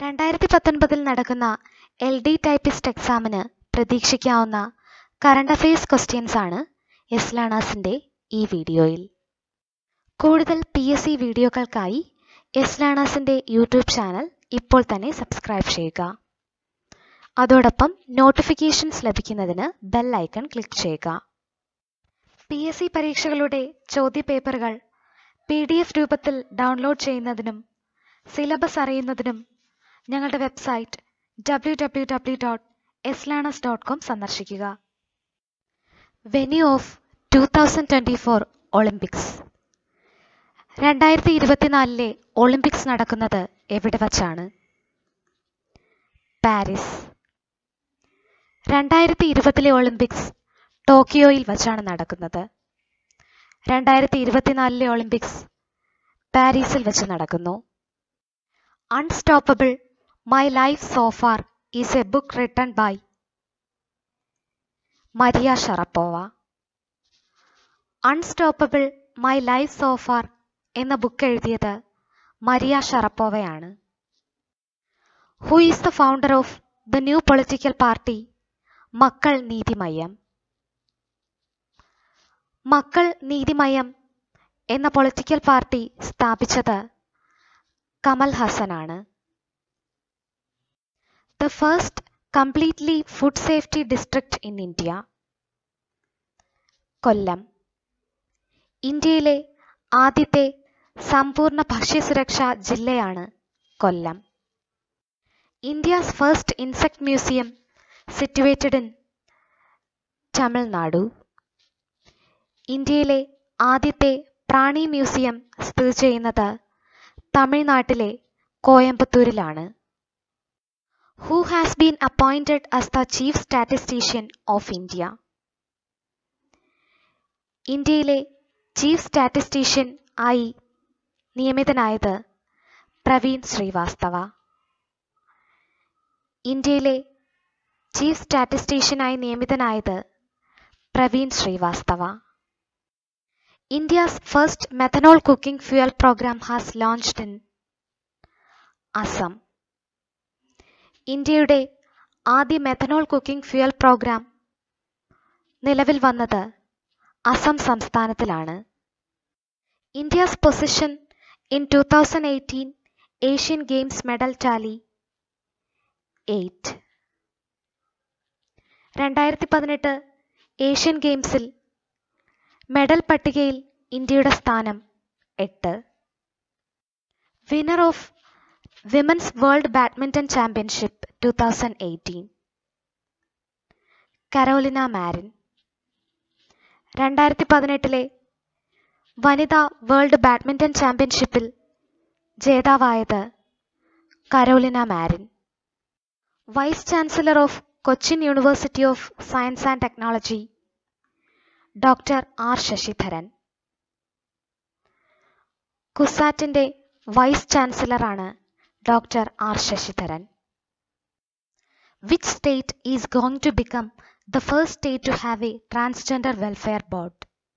രണ്ടായിരത്തി പത്തൊൻപതിൽ നടക്കുന്ന എൽ ഡി ടൈപ്പിസ്റ്റ് എക്സാമിന് പ്രതീക്ഷിക്കാവുന്ന കറണ്ട് അഫയേഴ്സ് ക്വസ്റ്റ്യൻസ് ആണ് എസ് ലേണേഴ്സിൻ്റെ ഈ വീഡിയോയിൽ കൂടുതൽ പി എസ് സി വീഡിയോകൾക്കായി എസ് ലേണേഴ്സിൻ്റെ യൂട്യൂബ് ചാനൽ ഇപ്പോൾ തന്നെ സബ്സ്ക്രൈബ് ചെയ്യുക അതോടൊപ്പം നോട്ടിഫിക്കേഷൻസ് ലഭിക്കുന്നതിന് ബെൽ ഐക്കൺ ക്ലിക്ക് ചെയ്യുക പി എസ് സി പരീക്ഷകളുടെ ചോദ്യപേപ്പറുകൾ പി ഡി എഫ് രൂപത്തിൽ ഡൗൺലോഡ് ചെയ്യുന്നതിനും സിലബസ് അറിയുന്നതിനും ഞങ്ങളുടെ website W W W dot S learners dot com സന്ദർശിക്കുക venue of two thousand twenty four Olympics രണ്ടായിരത്തി ഇരുപത്തിനാലിലെ ഒളിമ്പിക്സ് നടക്കുന്നത് എവിടെ വച്ചാണ് പാരീസ് രണ്ടായിരത്തി ഇരുപതിലെ ഒളിമ്പിക്സ് ടോക്കിയോയിൽ വച്ചാണ് നടക്കുന്നത് രണ്ടായിരത്തി ഇരുപത്തിനാലിലെ ഒളിമ്പിക്സ് പാരീസിൽ വെച്ച് നടക്കുന്നു unstoppable my life so far is a book written by Maria Sharapova unstoppable my life so far എന്ന ബുക്ക് എഴുതിയത് മരിയ ഷറപ്പോവയാണ് who is the founder of the new political party Makkal Needhi Maiam Makkal Needhi Maiam എന്ന പൊളിറ്റിക്കൽ പാർട്ടി സ്ഥാപിച്ചത് കമൽ ഹസനാണ് the first completely food safety district in India Kollam ഇന്ത്യയിലെ ആദ്യത്തെ സമ്പൂർണ്ണ ഭക്ഷ്യസുരക്ഷാ ജില്ലയാണ് Kollam India's first insect museum situated in Tamil Nadu ഇന്ത്യയിലെ ആദ്യത്തെ പ്രാണി മ്യൂസിയം സ്ഥിതി ചെയ്യുന്നത് തമിഴ്നാട്ടിലെ കോയമ്പത്തൂരിലാണ് who has been appointed as the chief statistician of India ഇന്ത്യയിലെ ചീഫ് സ്റ്റാറ്റിസ്റ്റീഷ്യൻ ആയി നിയമിതനായത് പ്രവീൺ ശ്രീവാസ്തവ ഇന്ത്യയിലെ ചീഫ് സ്റ്റാറ്റിസ്റ്റീഷ്യനായി നിയമിതനായത് Praveen Srivastava India's first methanol cooking fuel programme has launched in Assam ഇന്ത്യയുടെ ആദ്യ മെത്തനോൾ കുക്കിംഗ് ഫ്യൂൽ പ്രോഗ്രാം നിലവിൽ വന്നത് അസം സംസ്ഥാനത്തിലാണ് India's position in two thousand eighteen Asian games medal tally eight രണ്ടായിരത്തി പതിനെട്ട് ഏഷ്യൻ ഗെയിംസിൽ മെഡൽ പട്ടികയിൽ ഇന്ത്യയുടെ സ്ഥാനം എട്ട് winner of women's world badminton championship two thousand eighteen Carolina Marin രണ്ടായിരത്തി പതിനെട്ടിലെ വനിതാ വേൾഡ് ബാഡ്മിന്റൺ ചാമ്പ്യൻഷിപ്പിൽ ജേതാവായത് Carolina Marin vice chancellor of Cochin university of science and technology doctor R Sasidharan കുസാറ്റിന്റെ വൈസ് ചാൻസലറാണ് doctor R Sasidharan which state is going to become the first state to have a transgender welfare board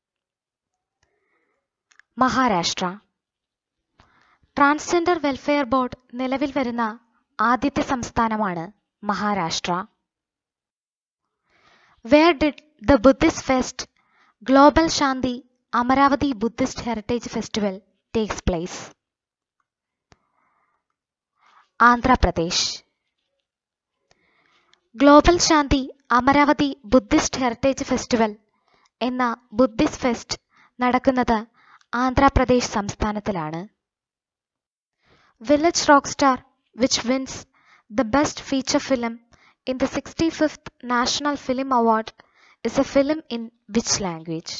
Maharashtra transgender welfare board നിലവിൽ വരുന്ന ആദ്യത്തെ സംസ്ഥാനമാണ് Maharashtra where did the Buddhist fest global Shanti Amaravati Buddhist heritage festival takes place Andhra Pradesh global Shanti Amaravati Buddhist heritage festival എന്ന Buddhist fest നടക്കുന്നത് ആന്ധ്രാപ്രദേശ് സംസ്ഥാനത്തിലാണ് village rock star which wins the best feature film in the sixty fifth national film award is a film in which language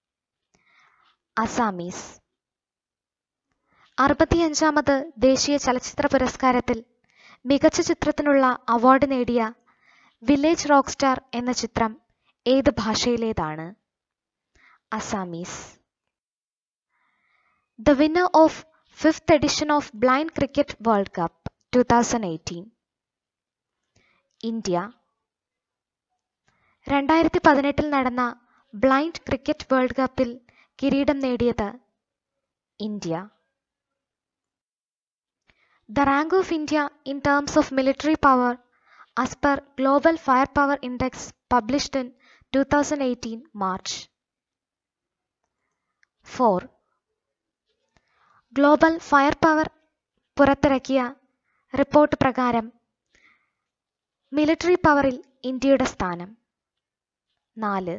Assamese അറുപത്തിയഞ്ചാമത് ദേശീയ ചലച്ചിത്ര പുരസ്കാരത്തിൽ മികച്ച ചിത്രത്തിനുള്ള award നേടിയ village rock star എന്ന ചിത്രം ഏത് ഭാഷയിലേതാണ് Assamese the winner of fifth edition of blind cricket world cup two thousand eighteen India രണ്ടായിരത്തി പതിനെട്ടിൽ നടന്ന ബ്ലൈൻഡ് ക്രിക്കറ്റ് വേൾഡ് കപ്പിൽ കിരീടം നേടിയത് India The rank of India in terms of military power as per Global Firepower Index published in 2018 March. 4. Global fire power പുറത്തിറക്കിയ report പ്രകാരം military പവറിൽ ഇന്ത്യയുടെ സ്ഥാനം നാല്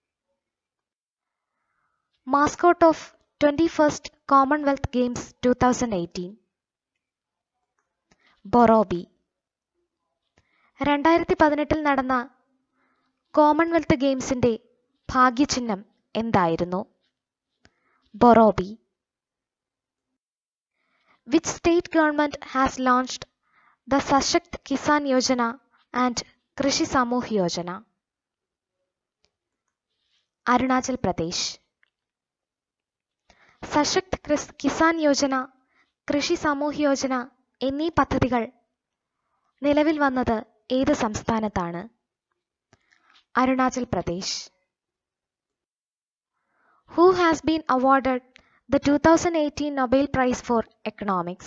mascot of twenty first commonwealth games two thousand eighteen Borobi രണ്ടായിരത്തി പതിനെട്ടിൽ നടന്ന commonwealth ഗെയിംസിന്റെ ഭാഗ്യചിഹ്നം എന്തായിരുന്നു Borobi Which state government has launched the Sashakt Kisan Yojana and Krishi Samuh Yojana? Arunachal Pradesh Sashakt Kris Kisan Yojana Krishi Samuh Yojana എന്നീ പദ്ധതികൾ നിലവിൽ വന്നത് ഏത് സംസ്ഥാനത്താണ് Arunachal Pradesh who has been awarded the 2018 Nobel Prize for Economics.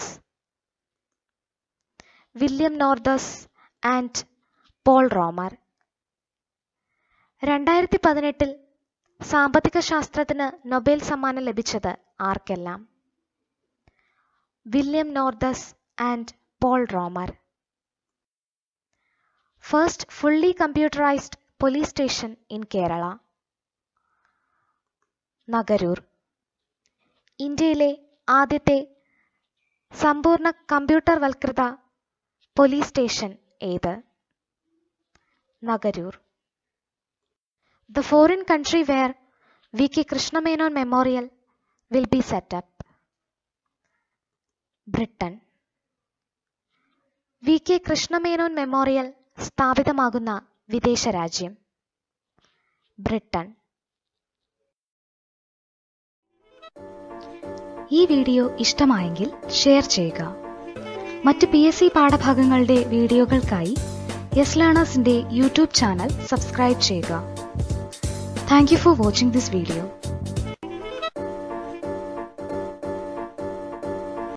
William Nordhaus and Paul Romer രണ്ടായിരത്തി പതിനെട്ടിൽ സാമ്പത്തിക ശാസ്ത്രത്തിന് നൊബേൽ സമ്മാനം ലഭിച്ചത് ആർക്കെല്ലാം William Nordhaus and Paul Romer first fully computerised police station in Kerala Nagaroor ഇന്ത്യയിലെ ആദ്യത്തെ സമ്പൂർണ്ണ കമ്പ്യൂട്ടർ വൽകൃത പോലീസ് സ്റ്റേഷൻ ഏത് Nagaroor the foreign country where we K Krishna Menon memorial will be set up Britain V K Krishna Menon memorial സ്ഥാപിതമാകുന്ന വിദേശ രാജ്യം ബ്രിട്ടൻ ഈ വീഡിയോ ഇഷ്ടമായെങ്കിൽ ഷെയർ ചെയ്യുക മറ്റ് പി എസ് സി പാഠഭാഗങ്ങളുടെ വീഡിയോകൾക്കായി യെസ് ലേണേഴ്സിന്റെ യൂട്യൂബ് ചാനൽ സബ്സ്ക്രൈബ് ചെയ്യുക thank you for watching this video